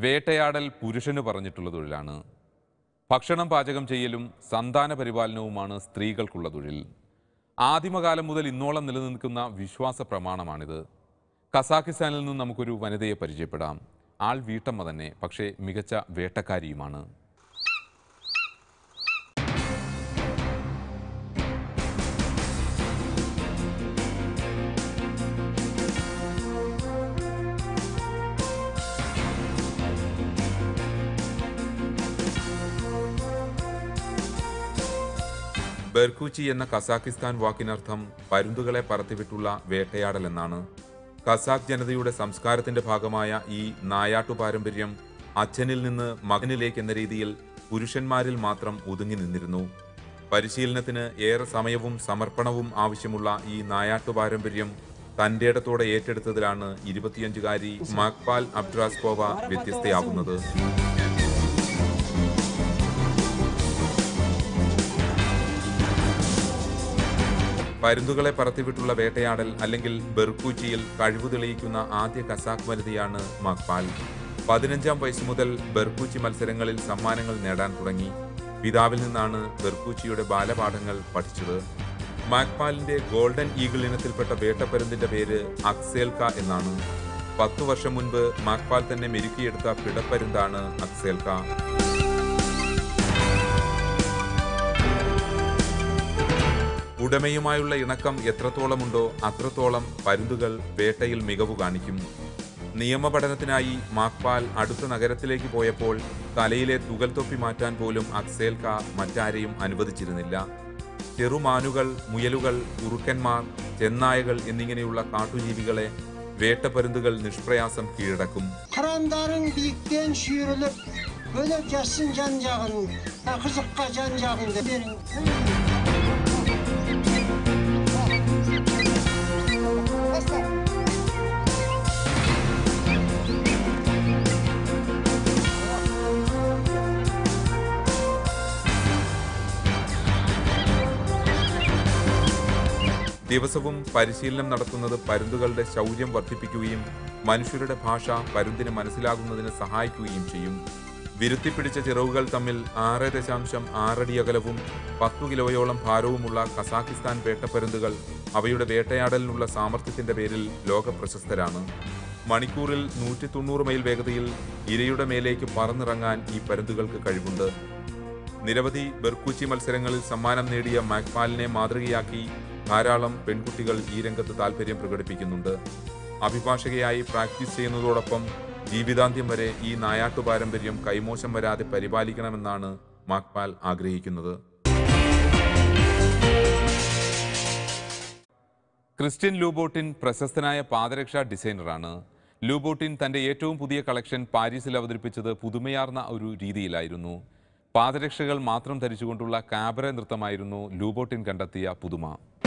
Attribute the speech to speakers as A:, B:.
A: വേട്ടയാടൽ പുരുഷന് പറഞ്ഞിട്ടുള്ള തൊഴിലാണ് ഭക്ഷണം പാചകം ചെയ്യലും സന്താന പരിപാലനവുമാണ് സ്ത്രീകൾക്കുള്ള തൊഴിൽ ആദിമകാലം മുതൽ ഇന്നോളം നിലനിൽക്കുന്ന വിശ്വാസ പ്രമാണമാണിത് കസാഖിസ്ഥാനിൽ നിന്നും നമുക്കൊരു വനിതയെ പരിചയപ്പെടാം ആൾ വീട്ടമ്മ തന്നെ പക്ഷേ മികച്ച വേട്ടക്കാരിയുമാണ് ബെർക്കൂച്ചി എന്ന കസാഖിസ്ഥാൻ വാക്കിനർത്ഥം പരുന്തുകളെ പറത്തിവിട്ടുള്ള വേട്ടയാടൽ എന്നാണ് കസാഖ് ജനതയുടെ സംസ്കാരത്തിന്റെ ഭാഗമായ ഈ നായാട്ടു പാരമ്പര്യം അച്ഛനിൽ നിന്ന് മകനിലേക്ക് എന്ന രീതിയിൽ പുരുഷന്മാരിൽ മാത്രം ഒതുങ്ങി നിന്നിരുന്നു പരിശീലനത്തിന് ഏറെ സമയവും സമർപ്പണവും ആവശ്യമുള്ള ഈ നായാട്ടു പാരമ്പര്യം തന്റെ ഇടത്തോടെ ഏറ്റെടുത്തതിലാണ് ഇരുപത്തിയഞ്ചുകാരി മാക്പാൽ അബ്ഡ്രാസ്കോവ വ്യത്യസ്തയാവുന്നത് പരുന്തുകളെ പറത്തിവിട്ടുള്ള വേട്ടയാടൽ അല്ലെങ്കിൽ ബെർക്കൂച്ചിയിൽ കഴിവ് തെളിയിക്കുന്ന ആദ്യ കസാഖ് വനിതയാണ് മക്പാൽ പതിനഞ്ചാം വയസ്സ് മുതൽ ബെർക്കൂച്ചി മത്സരങ്ങളിൽ സമ്മാനങ്ങൾ നേടാൻ തുടങ്ങി പിതാവിൽ നിന്നാണ് ബെർക്കൂച്ചിയുടെ ബാലപാഠങ്ങൾ പഠിച്ചത് മാക്പാലിന്റെ ഗോൾഡൻ ഈഗിൾ ഇനത്തിൽപ്പെട്ട വേട്ടപ്പരുന്തിന്റെ പേര് അക്സേൽക്ക എന്നാണ് പത്തു വർഷം മുൻപ് മാക്പാൽ തന്നെ മെരുക്കിയെടുത്ത പിടപ്പരുന്താണ് അക്സേൽക്ക ഉടമയുമായുള്ള ഇണക്കം എത്രത്തോളമുണ്ടോ അത്രത്തോളം പരുന്തുകൾ വേട്ടയിൽ മികവ് കാണിക്കും നിയമപഠനത്തിനായി മാക്പാൽ അടുത്ത നഗരത്തിലേക്ക് പോയപ്പോൾ തലയിലെ തുകൽ തൊപ്പി മാറ്റാൻ പോലും അക്സേൽക്ക മറ്റാരെയും അനുവദിച്ചിരുന്നില്ല ചെറുമാനുകൾ മുയലുകൾ ഉറുക്കന്മാർ ചെന്നായകൾ എന്നിങ്ങനെയുള്ള കാട്ടുജീവികളെ വേട്ടപ്പരുന്തുകൾ നിഷ്പ്രയാസം കീഴടക്കും
B: Kıranların büyükten şiirilip böyle gelsin can жағын, kızıkka can жағын verin.
A: ദിവസവും പരിശീലനം നടത്തുന്നത് പരുന്തുകളുടെ ശൗര്യം വർദ്ധിപ്പിക്കുകയും മനുഷ്യരുടെ ഭാഷ പരുന്തിന് മനസ്സിലാകുന്നതിന് സഹായിക്കുകയും ചെയ്യും വിരുത്തിപ്പിടിച്ച ചിറവുകൾ തമ്മിൽ ആറ് ദശാംശം ആറടി അകലവും പത്തു കിലോയോളം ഭാരവുമുള്ള കസാഖിസ്ഥാൻ വേട്ടപ്പരുന്തുകൾ അവയുടെ വേട്ടയാടലിനുള്ള സാമർഥ്യത്തിന്റെ പേരിൽ ലോക പ്രശസ്തരാണ് മണിക്കൂറിൽ നൂറ്റി തൊണ്ണൂറ് മൈൽ വേഗതയിൽ ഇരയുടെ മേലേക്ക് പറന്നിറങ്ങാൻ ഈ പരുന്തുകൾക്ക് കഴിവുണ്ട് നിരവധി ബെർക്കൂച്ചി മത്സരങ്ങളിൽ സമ്മാനം നേടിയ മാക്പാലിനെ മാതൃകയാക്കി ധാരാളം പെൺകുട്ടികൾ ഈ രംഗത്ത് താല്പര്യം പ്രകടിപ്പിക്കുന്നുണ്ട് അഭിഭാഷകയായി പ്രാക്ടീസ് ചെയ്യുന്നതോടൊപ്പം ജീവിതാന്ത്യം വരെ ഈ നായാട്ടു പാരമ്പര്യം കൈമോശം വരാതെ പരിപാലിക്കണമെന്നാണ് മാക്പാൽ ആഗ്രഹിക്കുന്നത് ക്രിസ്ത്യൻ ലൂബോട്ടിൻ പ്രശസ്തനായ പാദരക്ഷാ ഡിസൈനറാണ് ലൂബോട്ടിൻ തന്റെ ഏറ്റവും പുതിയ കളക്ഷൻ പാരീസിൽ അവതരിപ്പിച്ചത് പുതുമയാർന്ന ഒരു രീതിയിലായിരുന്നു പാദരക്ഷകൾ മാത്രം ധരിച്ചുകൊണ്ടുള്ള കാബറ നൃത്തമായിരുന്നു ലൂബോട്ടിൻ കണ്ടെത്തിയ പുതുമ